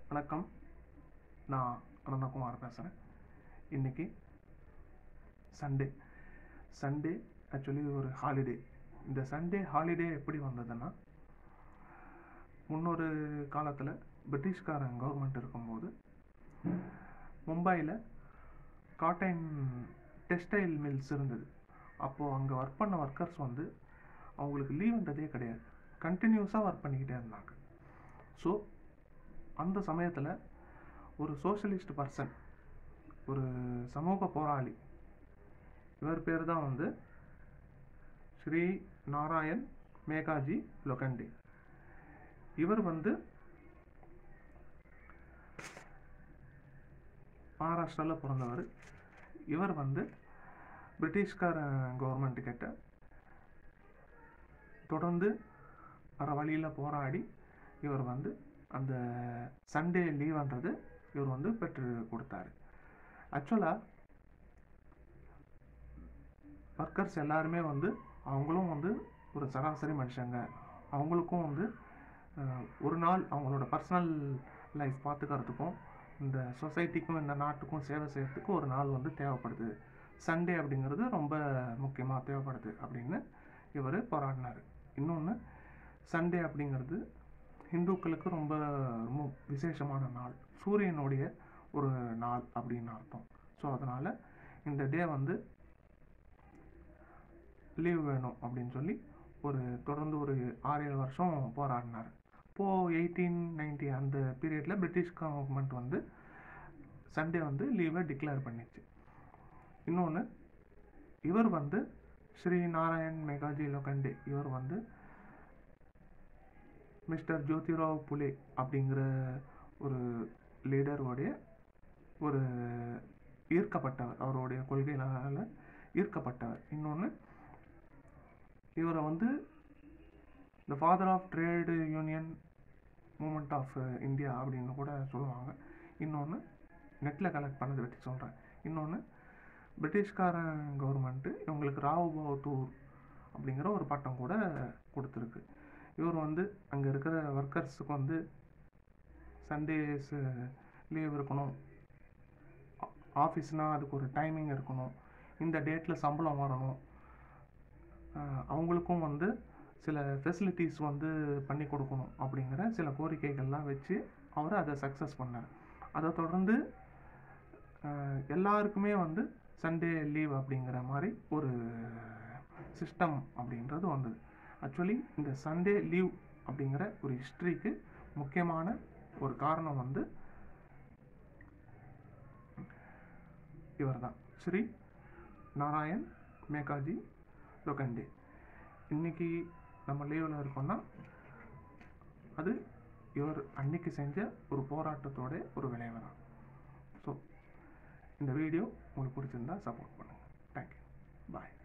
வணக்கம் நான் அனந்தகுமார் பேசுகிறேன் இன்னைக்கு சண்டே சண்டே ஆக்சுவலி ஒரு ஹாலிடே இந்த சண்டே ஹாலிடே எப்படி வந்ததுன்னா முன்னொரு காலத்தில் பிரிட்டிஷ்காரன் கவர்மெண்ட் இருக்கும்போது மும்பையில் காட்டன் டெக்ஸ்டைல் மில்ஸ் இருந்தது அப்போது அங்கே ஒர்க் பண்ண ஒர்க்கர்ஸ் வந்து அவங்களுக்கு லீவ்ன்றதே கிடையாது கண்டினியூஸாக ஒர்க் பண்ணிக்கிட்டே இருந்தாங்க ஸோ அந்த சமயத்தில் ஒரு சோஷலிஸ்ட் பர்சன் ஒரு சமூக போராளி இவர் பேர் தான் வந்து ஸ்ரீ நாராயண் மேகாஜி லொகண்டே இவர் வந்து மகாராஷ்டிராவில் பிறந்தவர் இவர் வந்து பிரிட்டிஷ்கார கவர்மெண்ட் கிட்ட தொடர்ந்து வர வழியில் போராடி இவர் வந்து அந்த சண்டே லீவ்ன்றது இவர் வந்து பெற்று கொடுத்தாரு ஆக்சுவலாக ஒர்க்கர்ஸ் எல்லாருமே வந்து அவங்களும் வந்து ஒரு சராசரி மனுஷங்க அவங்களுக்கும் வந்து அஹ், ஒரு நாள் அவங்களோட பர்சனல் லைஃப் பார்த்துக்கிறதுக்கும் இந்த சொசைட்டிக்கும் இந்த நாட்டுக்கும் சேவை செய்யறதுக்கு ஒரு நாள் வந்து தேவைப்படுது சண்டே அப்படிங்கிறது ரொம்ப முக்கியமாக தேவைப்படுது அப்படின்னு இவர் போராடினார் இன்னொன்று சண்டே அப்படிங்கிறது இந்துக்களுக்கு ரொம்ப ரொம்ப விசேஷமான நாள் சூரியனுடைய ஒரு நாள் அப்படின்னு அர்த்தம் ஸோ அதனால் இந்த டே வந்து லீவ் வேணும் அப்படின்னு சொல்லி ஒரு தொடர்ந்து ஒரு ஆறு ஏழு வருஷம் போராடினார் இப்போது எயிட்டீன் நைன்டி அந்த பீரியடில் பிரிட்டிஷ் கவர்மெண்ட் வந்து சண்டே வந்து லீவை டிக்ளேர் பண்ணிச்சு இன்னொன்று இவர் வந்து ஸ்ரீ நாராயண் மெகாஜி லோகண்டே இவர் வந்து மிஸ்டர் ஜோதிராவ் புலே அப்படிங்கிற ஒரு லீடருடைய ஒரு ஈர்க்கப்பட்டவர் அவருடைய கொள்கைகளால் ஈர்க்கப்பட்டவர் இன்னொன்று இவரை வந்து the father of trade union movement of India அப்படின்னு கூட சொல்லுவாங்க இன்னொன்று நெட்டில் கலெக்ட் பண்ணதை வச்சு சொல்கிறேன் இன்னொன்று பிரிட்டிஷ்காரன் கவர்மெண்ட்டு இவங்களுக்கு ராவ் பகதூர் அப்படிங்கிற ஒரு பட்டம் கூட கொடுத்துருக்கு இவர் வந்து அங்கே இருக்கிற ஒர்க்கர்ஸுக்கு வந்து சண்டேஸ் லீவ் இருக்கணும் ஆஃபீஸ்னால் அதுக்கு ஒரு டைமிங் இருக்கணும் இந்த டேட்டில் சம்பளம் வரணும் ஆஹ் அவங்களுக்கும் வந்து சில ஃபெசிலிட்டிஸ் வந்து பண்ணி கொடுக்கணும் அப்படிங்கிற சில கோரிக்கைகள்லாம் வச்சு அவர் அதை சக்ஸஸ் பண்ணார் அதை தொடர்ந்து ஆஹ் எல்லாருக்குமே வந்து சண்டே லீவ் அப்படிங்கிற மாதிரி ஒரு சிஸ்டம் அப்படின்றது வந்தது ஆக்சுவலி இந்த சண்டே லீவ் அப்படிங்கிற ஒரு ஹிஸ்ட்ரிக்கு முக்கியமான ஒரு காரணம் வந்து இவர்தான் ஸ்ரீ நாராயண் மேகாஜி லோகண்டே இன்னைக்கு நம்ம லீவில் இருக்கோம்னா அது இவர் அன்னைக்கு செஞ்ச ஒரு போராட்டத்தோட ஒரு விளைவு தான் ஸோ இந்த வீடியோ உங்களுக்கு பிடிச்சிருந்தா சப்போர்ட் பண்ணுங்கள் தேங்க்யூ பாய்